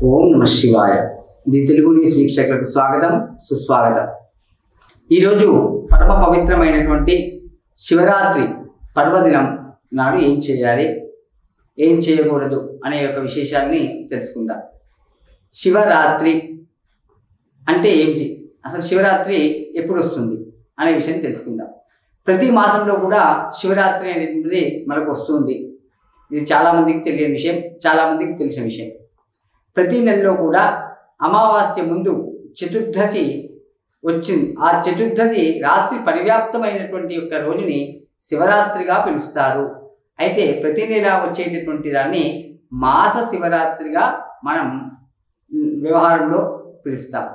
ఓం నమ శివాయ ఇది తెలుగు న్యూస్ వీక్షకులకు స్వాగతం సుస్వాగతం ఈరోజు పరమ పవిత్రమైనటువంటి శివరాత్రి పర్వదినం నాడు ఏం చేయాలి ఏం చేయకూడదు అనే యొక్క విశేషాన్ని తెలుసుకుందాం శివరాత్రి అంటే ఏమిటి అసలు శివరాత్రి ఎప్పుడు వస్తుంది అనే విషయం తెలుసుకుందాం ప్రతి మాసంలో కూడా శివరాత్రి అనేది మనకు వస్తుంది ఇది చాలామందికి తెలియని విషయం చాలామందికి తెలిసిన విషయం ప్రతి నెలలో కూడా అమావాస్య ముందు చతుర్దశి వచ్చింది ఆ చతుర్దశి రాత్రి పరివ్యాప్తమైనటువంటి యొక్క రోజుని శివరాత్రిగా పిలుస్తారు అయితే ప్రతి నెల వచ్చేటటువంటి దాన్ని మాస శివరాత్రిగా మనం ఉమ్, వ్యవహారంలో పిలుస్తాం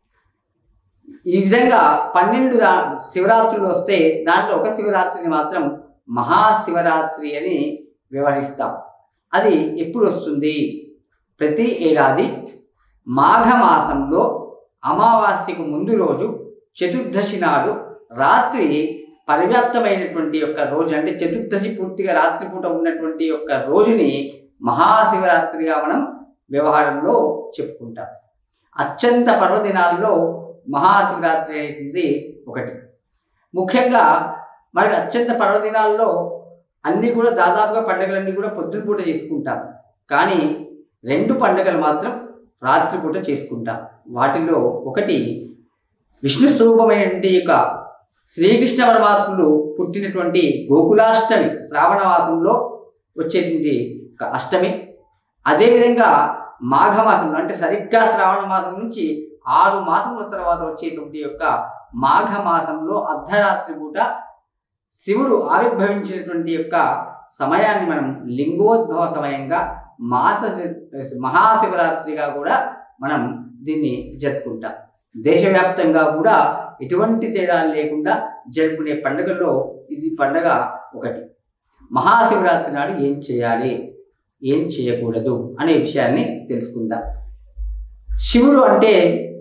ఈ విధంగా పన్నెండు దా- శివరాత్రులు వస్తే దాంట్లో ఒక శివరాత్రిని మాత్రం మహాశివరాత్రి అని వ్యవహరిస్తాం అది ఎప్పుడు వస్తుంది ప్రతి ఏడాది మాఘమాసంలో అమావాస్యకు ముందు రోజు చతుర్దశి నాడు రాత్రి పరివ్యాప్తమైనటువంటి యొక్క రోజు అంటే చతుర్దశి పూర్తిగా రాత్రిపూట ఉన్నటువంటి యొక్క రోజుని మహాశివరాత్రిగా మనం వ్యవహారంలో చెప్పుకుంటాం అత్యంత పర్వదినాల్లో మహాశివరాత్రి అనేది ఒకటి ముఖ్యంగా మనకి అత్యంత పర్వదినాల్లో అన్నీ కూడా దాదాపుగా పండుగలన్నీ కూడా పొద్దున పూట చేసుకుంటాం కానీ రెండు పండుగలు మాత్రం రాత్రిపూట చేసుకుంటాం వాటిలో ఒకటి విష్ణు స్వరూపమైనటువంటి యొక్క శ్రీకృష్ణ పరమాత్ముడు పుట్టినటువంటి గోకులాష్టమి శ్రావణ మాసంలో వచ్చేటువంటి ఒక అష్టమి అదేవిధంగా మాఘమాసంలో అంటే సరిగ్గా శ్రావణ మాసం నుంచి ఆరు మాసముల తర్వాత వచ్చేటువంటి యొక్క మాఘమాసంలో అర్ధరాత్రి పూట శివుడు ఆవిర్భవించినటువంటి యొక్క సమయాన్ని మనం లింగోద్భవ సమయంగా మాస మహాశివరాత్రిగా కూడా మనం దీన్ని జరుపుకుంటాం దేశవ్యాప్తంగా కూడా ఎటువంటి తేడాలు లేకుండా జరుపుకునే పండుగల్లో ఇది పండగ ఒకటి మహాశివరాత్రి నాడు ఏం చేయాలి ఏం చేయకూడదు అనే విషయాన్ని తెలుసుకుందాం శివుడు అంటే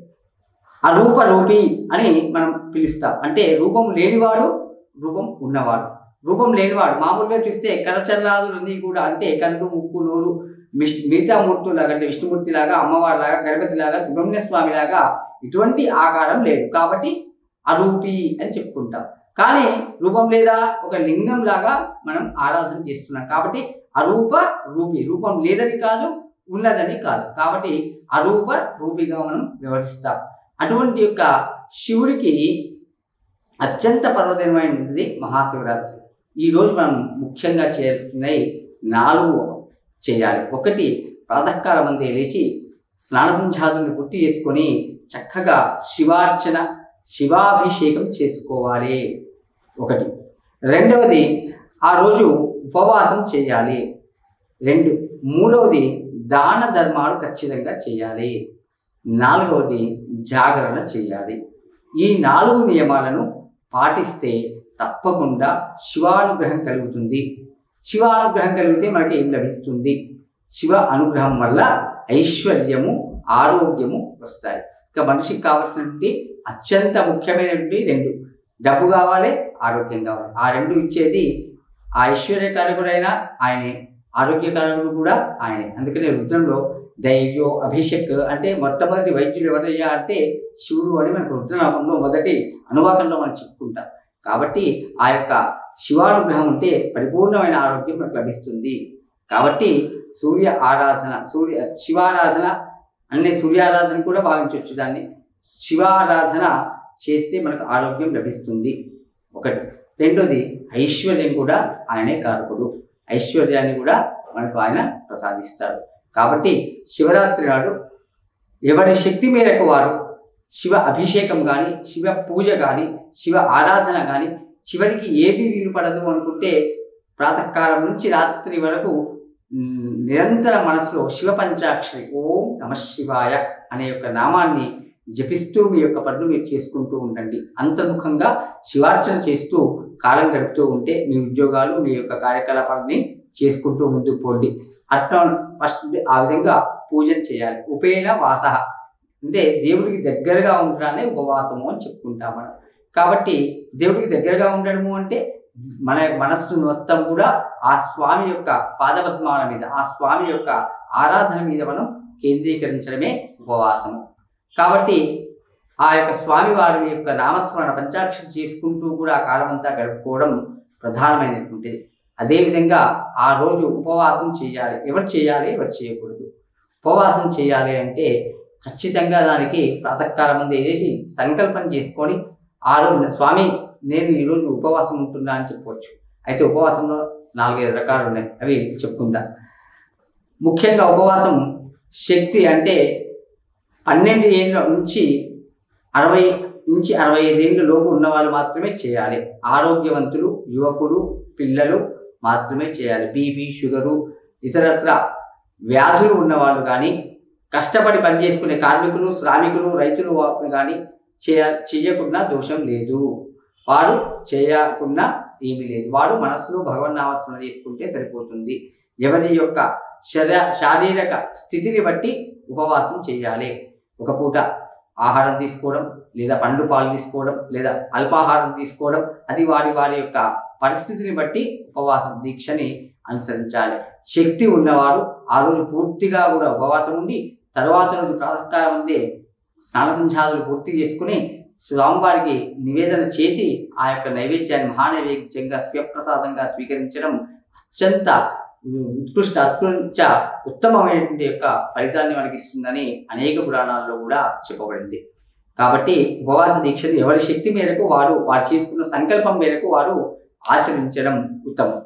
అరూప రూపి అని మనం పిలుస్తాం అంటే రూపం లేనివాడు రూపం ఉన్నవాడు రూపం లేనివాడు మామూలుగా చూస్తే కరచల్లాదులన్నీ కూడా అంటే కళ్ళు ముక్కు నోరు మిష్ మిగతా మూర్తులాగా అంటే విష్ణుమూర్తిలాగా అమ్మవారిలాగా గణపతిలాగా సుబ్రహ్మణ్య స్వామిలాగా ఇటువంటి ఆకారం లేదు కాబట్టి అరూపి అని చెప్పుకుంటాం కానీ రూపం లేదా ఒక లింగం లాగా మనం ఆరాధన చేస్తున్నాం కాబట్టి అరూప రూపి రూపం లేదని కాదు ఉన్నదని కాదు కాబట్టి అరూప రూపిగా మనం వ్యవహరిస్తాం అటువంటి యొక్క శివుడికి అత్యంత పర్వదినమైనది మహాశివరాత్రి ఈ రోజు మనం ముఖ్యంగా చేయాల్సినవి నాలుగు చేయాలి ఒకటి ప్రాతకాలం అందే లేచి స్నాన సంధ్యాదులను పూర్తి చేసుకొని చక్కగా శివార్చన శివాభిషేకం చేసుకోవాలి ఒకటి రెండవది ఆ రోజు ఉపవాసం చేయాలి రెండు మూడవది దాన ధర్మాలు ఖచ్చితంగా చేయాలి నాలుగవది జాగరణ చేయాలి ఈ నాలుగు నియమాలను పాటిస్తే తప్పకుండా శివానుగ్రహం కలుగుతుంది శివానుగ్రహం కలిగితే మనకి ఏం లభిస్తుంది శివ అనుగ్రహం వల్ల ఐశ్వర్యము ఆరోగ్యము వస్తాయి ఇక మనిషికి కావాల్సినటువంటి అత్యంత ముఖ్యమైనటువంటి రెండు డబ్బు కావాలి ఆరోగ్యం కావాలి ఆ రెండు ఇచ్చేది ఆ ఐశ్వర్యకారకుడైన ఆయనే ఆరోగ్యకారకుడు కూడా ఆయనే అందుకనే రుద్రంలో దైవ్యో అభిషేక్ అంటే మొట్టమొదటి వైద్యుడు ఎవరయ్యా అంటే శివుడు అని మనకు రుద్రనామంలో మొదటి అనువాకంలో మనం చెప్పుకుంటాం కాబట్టి ఆ యొక్క శివానుగ్రహం ఉంటే పరిపూర్ణమైన ఆరోగ్యం మనకు లభిస్తుంది కాబట్టి సూర్య ఆరాధన సూర్య శివారాధన అనే సూర్యారాధన కూడా భావించవచ్చు దాన్ని శివారాధన చేస్తే మనకు ఆరోగ్యం లభిస్తుంది ఒకటి రెండోది ఐశ్వర్యం కూడా ఆయనే కారకుడు ఐశ్వర్యాన్ని కూడా మనకు ఆయన ప్రసాదిస్తాడు కాబట్టి శివరాత్రి నాడు ఎవరి శక్తి మేరకు వారు శివ అభిషేకం కానీ శివ పూజ కానీ శివ ఆరాధన కానీ చివరికి ఏది వీలు పడదు అనుకుంటే ప్రాతకాలం నుంచి రాత్రి వరకు మ్, నిరంతర మనసులో శివ పంచాక్షరి ఓం నమ శివాయ అనే యొక్క నామాన్ని జపిస్తూ మీ యొక్క పనులు మీరు చేసుకుంటూ ఉండండి అంతర్ముఖంగా శివార్చన చేస్తూ కాలం గడుపుతూ ఉంటే మీ ఉద్యోగాలు మీ యొక్క కార్యకలాపాలని చేసుకుంటూ ముందుకు పోండి అట్లా ఫస్ట్ ఆ విధంగా పూజన చేయాలి ఉపేన వాస అంటే దేవుడికి దగ్గరగా ఉండడాన్ని ఉపవాసము అని చెప్పుకుంటాం మనం కాబట్టి దేవుడికి దగ్గరగా ఉండడము అంటే మన మనస్సు మొత్తం కూడా ఆ స్వామి యొక్క పాదపద్మాల మీద ఆ స్వామి యొక్క ఆరాధన మీద మనం కేంద్రీకరించడమే ఉపవాసము కాబట్టి ఆ యొక్క స్వామి వారి యొక్క నామస్మరణ పంచాక్షరి చేసుకుంటూ కూడా ఆ కాలమంతా గడుపుకోవడం ప్రధానమైనటువంటిది అదేవిధంగా ఆ రోజు ఉపవాసం చేయాలి ఎవరు చేయాలి ఎవరు చేయకూడదు ఉపవాసం చేయాలి అంటే ఖచ్చితంగా దానికి ప్రాతకాలం ముందు వేసి సంకల్పం చేసుకొని ఆ రోజు స్వామి నేను ఈరోజు ఉపవాసం ఉంటున్నా అని చెప్పవచ్చు అయితే ఉపవాసంలో నాలుగైదు రకాలు ఉన్నాయి అవి చెప్పుకుందాం ముఖ్యంగా ఉపవాసం శక్తి అంటే పన్నెండు ఏళ్ళ నుంచి అరవై నుంచి అరవై ఐదేళ్ళ లోపు ఉన్న వాళ్ళు మాత్రమే చేయాలి ఆరోగ్యవంతులు యువకులు పిల్లలు మాత్రమే చేయాలి బీపీ షుగరు ఇతరత్ర వ్యాధులు ఉన్నవాళ్ళు కానీ కష్టపడి పనిచేసుకునే కార్మికులు శ్రామికులు రైతులు వారు కానీ చేయ చేయకుండా దోషం లేదు వారు చేయకుండా ఏమీ లేదు వారు మనస్సులో భగవన్నామస్మరణ చేసుకుంటే సరిపోతుంది ఎవరి యొక్క శర శారీరక స్థితిని బట్టి ఉపవాసం చేయాలి ఒక పూట ఆహారం తీసుకోవడం లేదా పండ్లు పాలు తీసుకోవడం లేదా అల్పాహారం తీసుకోవడం అది వారి వారి యొక్క పరిస్థితిని బట్టి ఉపవాసం దీక్షని అనుసరించాలి శక్తి ఉన్నవారు ఆ రోజు పూర్తిగా కూడా ఉపవాసం ఉండి తర్వాత రోజు ప్రాతకాలం ముందే స్నాన సంధ్యాదులు పూర్తి చేసుకుని స్వామివారికి నివేదన చేసి ఆ యొక్క నైవేద్యాన్ని మహానైవేద్యంగా స్వప్రసాదంగా స్వీకరించడం అత్యంత ఉత్కృష్ట అత్యంత ఉత్తమమైనటువంటి యొక్క ఫలితాన్ని మనకి ఇస్తుందని అనేక పురాణాల్లో కూడా చెప్పబడింది కాబట్టి ఉపవాస దీక్షను ఎవరి శక్తి మేరకు వారు వారు చేసుకున్న సంకల్పం మేరకు వారు ఆచరించడం ఉత్తమం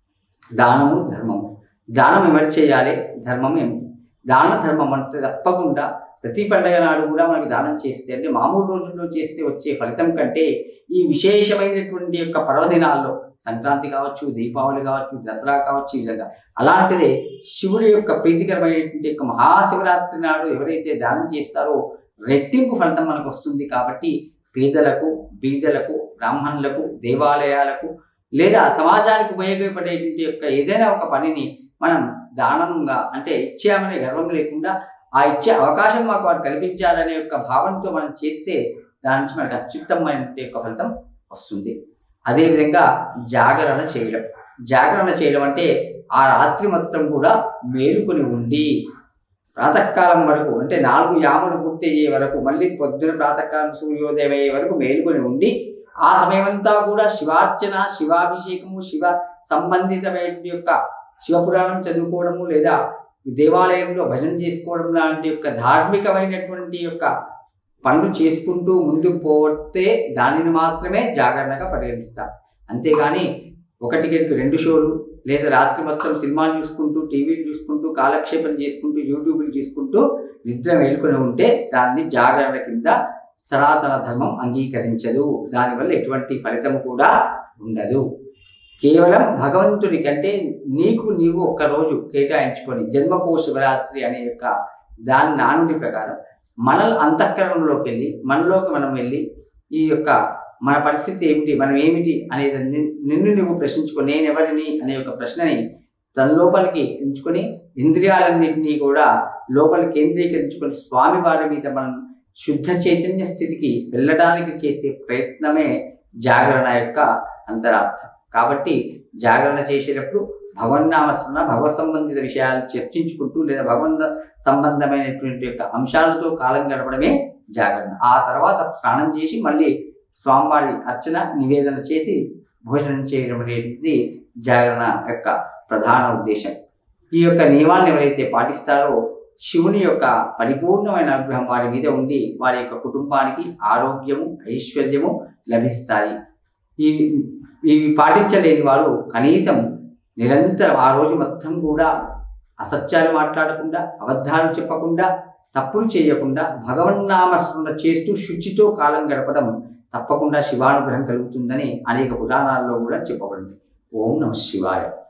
దానము ధర్మము దానం ఎవరు చేయాలి ధర్మం ఏమిటి దాన ధర్మం అంటే తప్పకుండా ప్రతి పండగ నాడు కూడా మనకి దానం చేస్తే అంటే మామూలు రోజుల్లో చేస్తే వచ్చే ఫలితం కంటే ఈ విశేషమైనటువంటి యొక్క పర్వదినాల్లో సంక్రాంతి కావచ్చు దీపావళి కావచ్చు దసరా కావచ్చు ఈ విధంగా అలాంటిదే శివుడి యొక్క ప్రీతికరమైనటువంటి యొక్క మహాశివరాత్రి నాడు ఎవరైతే దానం చేస్తారో రెట్టింపు ఫలితం మనకు వస్తుంది కాబట్టి పేదలకు బీదలకు బ్రాహ్మణులకు దేవాలయాలకు లేదా సమాజానికి ఉపయోగపడేటువంటి యొక్క ఏదైనా ఒక పనిని మనం దానంగా అంటే ఇచ్చామనే గర్వం లేకుండా ఆ ఇచ్చే అవకాశం మాకు వారు కల్పించాలనే యొక్క భావంతో మనం చేస్తే దాని నుంచి మనకు అత్యుత్తమైన యొక్క ఫలితం వస్తుంది అదేవిధంగా జాగరణ చేయడం జాగరణ చేయడం అంటే ఆ రాత్రి మొత్తం కూడా మేలుకొని ఉండి ప్రాతకాలం వరకు అంటే నాలుగు యాములు పూర్తి అయ్యే వరకు మళ్ళీ పొద్దున ప్రాతకాలం సూర్యోదయం అయ్యే వరకు మేలుకొని ఉండి ఆ సమయమంతా కూడా శివార్చన శివాభిషేకము శివ సంబంధితమైన యొక్క శివపురాణం చదువుకోవడము లేదా దేవాలయంలో భజన చేసుకోవడం లాంటి యొక్క ధార్మికమైనటువంటి యొక్క పనులు చేసుకుంటూ ముందుకు పోతే దానిని మాత్రమే జాగరణగా పరిగణిస్తాం అంతేగాని ఒకటికి రెండు షోలు లేదా రాత్రి మొత్తం సినిమాలు చూసుకుంటూ టీవీలు చూసుకుంటూ కాలక్షేపం చేసుకుంటూ యూట్యూబ్లు చూసుకుంటూ నిద్ర మేల్కొని ఉంటే దాన్ని జాగరణ కింద సనాతన ధర్మం అంగీకరించదు దానివల్ల ఎటువంటి ఫలితం కూడా ఉండదు కేవలం భగవంతుడి కంటే నీకు నీవు ఒక్క రోజు కేటాయించుకొని జన్మకో శివరాత్రి అనే యొక్క దాని నానుడి ప్రకారం మన అంతఃకరణలోకి వెళ్ళి మనలోకి మనం వెళ్ళి ఈ యొక్క మన పరిస్థితి ఏమిటి మనం ఏమిటి అనేది నిన్- నిన్ను నువ్వు ప్రశ్నించుకో నేను ఎవరిని అనే ఒక ప్రశ్నని తన లోపలికి ఎంచుకొని ఇంద్రియాలన్నింటినీ కూడా లోపలి కేంద్రీకరించుకొని స్వామి వారి మీద మనం శుద్ధ చైతన్య స్థితికి వెళ్ళడానికి చేసే ప్రయత్నమే జాగరణ యొక్క అంతరార్థం కాబట్టి జాగరణ చేసేటప్పుడు భగవన్నామస్మరణ భగవత్ సంబంధిత విషయాలు చర్చించుకుంటూ లేదా భగవంత సంబంధమైనటువంటి యొక్క అంశాలతో కాలం గడపడమే జాగరణ ఆ తర్వాత స్నానం చేసి మళ్ళీ స్వామివారి అర్చన నివేదన చేసి భోజనం చేయడం అనేది జాగరణ యొక్క ప్రధాన ఉద్దేశం ఈ యొక్క నియమాలను ఎవరైతే పాటిస్తారో శివుని యొక్క పరిపూర్ణమైన అనుగ్రహం వారి మీద ఉండి వారి యొక్క కుటుంబానికి ఆరోగ్యము ఐశ్వర్యము లభిస్తాయి ఈ ఇవి పాటించలేని వారు కనీసం నిరంతరం ఆ రోజు మొత్తం కూడా అసత్యాలు మాట్లాడకుండా అబద్ధాలు చెప్పకుండా తప్పులు చేయకుండా భగవన్నామస్మరణ చేస్తూ శుచితో కాలం గడపడం తప్పకుండా శివానుగ్రహం కలుగుతుందని అనేక పురాణాల్లో కూడా చెప్పబడింది ఓం నమ శివాయ